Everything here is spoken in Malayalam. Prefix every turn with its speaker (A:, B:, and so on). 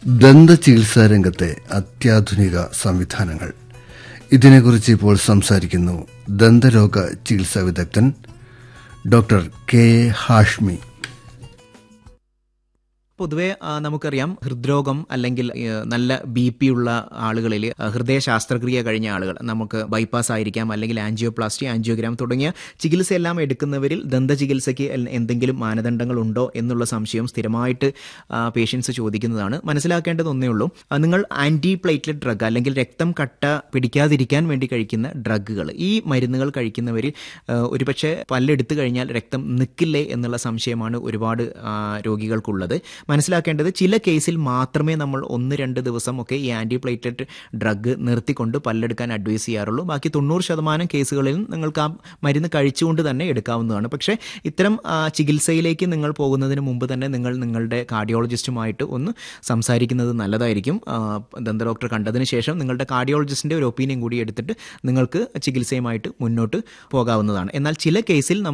A: ദന്ത ചികിത്സാ രംഗത്തെ അത്യാധുനിക സംവിധാനങ്ങൾ ഇതിനെക്കുറിച്ച് ഇപ്പോൾ സംസാരിക്കുന്നു ദന്തരോഗ ചികിത്സാ വിദഗ്ധൻ ഡോക്ടർ കെ എ ഹാഷ്മി
B: പൊതുവെ ആ, നമുക്കറിയാം ഹൃദ്രോഗം അല്ലെങ്കിൽ ഏ, നല്ല ബി പി ഉള്ള ആളുകളിൽ ഹൃദയ ശസ്ത്രക്രിയ കഴിഞ്ഞ ആളുകൾ നമുക്ക് ബൈപ്പാസ് ആയിരിക്കാം അല്ലെങ്കിൽ ആൻജിയോപ്ലാസ്റ്റി ആൻജിയോഗ്രാം തുടങ്ങിയ ചികിത്സയെല്ലാം എടുക്കുന്നവരിൽ ദന്ത ചികിത്സയ്ക്ക് എൽ- എന്തെങ്കിലും മാനദണ്ഡങ്ങൾ ഉണ്ടോ എന്നുള്ള സംശയം സ്ഥിരമായിട്ട് പേഷ്യൻസ് ചോദിക്കുന്നതാണ് മനസ്സിലാക്കേണ്ടത് ഒന്നേ ഉള്ളൂ ആ, നിങ്ങൾ ആന്റി പ്ലേറ്റ്ലെറ്റ് ഡ്രഗ് അല്ലെങ്കിൽ രക്തം കട്ട പിടിക്കാതിരിക്കാൻ വേണ്ടി കഴിക്കുന്ന ഡ്രഗുകൾ ഈ മരുന്നുകൾ കഴിക്കുന്നവരിൽ ആ, ഒരുപക്ഷെ പല്ലെടുത്തു കഴിഞ്ഞാൽ രക്തം നിൽക്കില്ലേ എന്നുള്ള സംശയമാണ് ഒരുപാട് ആ, രോഗികൾക്കുള്ളത് മനസ്സിലാക്കേണ്ടത് ചില കേസിൽ മാത്രമേ നമ്മൾ ഒന്ന് രണ്ട് ദിവസം ഒക്കെ ഈ ആന്റി പ്ലേറ്റ്ലെറ്റ് ഡ്രഗ് നിർത്തിക്കൊണ്ട് പല്ലെടുക്കാൻ അഡ്വൈസ് ചെയ്യാറുള്ളൂ ബാക്കി തൊണ്ണൂറ് ശതമാനം കേസുകളിൽ നിങ്ങൾക്ക് ആ മരുന്ന് കഴിച്ചുകൊണ്ട് തന്നെ എടുക്കാവുന്നതാണ് പക്ഷേ ഇത്തരം ആ, ചികിത്സയിലേക്ക് നിങ്ങൾ പോകുന്നതിന് മുമ്പ് തന്നെ നിങ്ങൾ നിങ്ങളുടെ കാർഡിയോളജിസ്റ്റുമായിട്ട് ഒന്ന് സംസാരിക്കുന്നത് നല്ലതായിരിക്കും ആ, ദന്ത ഡോക്ടർ കണ്ടതിന് ശേഷം നിങ്ങളുടെ കാർഡിയോളജിസ്റ്റിന്റെ ഒരു ഒപ്പീനിയൻ കൂടി എടുത്തിട്ട് നിങ്ങൾക്ക് ചികിത്സയുമായിട്ട് മുന്നോട്ട് പോകാവുന്നതാണ് എന്നാൽ ചില കേസിൽ